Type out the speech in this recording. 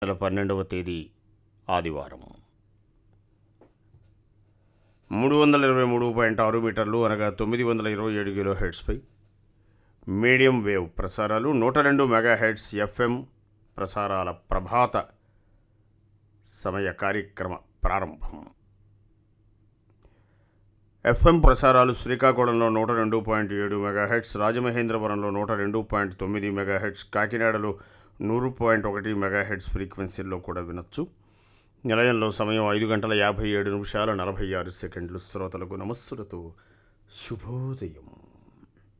నెల పన్నెండవ తేదీ ఆదివారం మూడు వందల ఇరవై మూడు పాయింట్ ఆరు మీటర్లు అనగా తొమ్మిది వందల ఇరవై ఏడు కిలో హెడ్స్పై మీడియం వేవ్ ప్రసారాలు నూట రెండు మెగా హెడ్స్ ఎఫ్ఎం ప్రసారాల ప్రభాత సమయ కార్యక్రమ ప్రారంభం ఎఫ్ఎం ప్రసారాలు శ్రీకాకుళంలో నూట రెండు పాయింట్ ఏడు మెగాహెట్స్ రాజమహేంద్రవరంలో నూట రెండు పాయింట్ తొమ్మిది మెగాహెట్స్ కాకినాడలో నూరు పాయింట్ ఒకటి మెగాహెట్స్ ఫ్రీక్వెన్సీల్లో కూడా వినొచ్చు నిలయంలో సమయం ఐదు గంటల యాభై ఏడు నిమిషాల నలభై ఆరు సెకండ్లు శ్రోతలకు నమస్సులతో శుభోదయం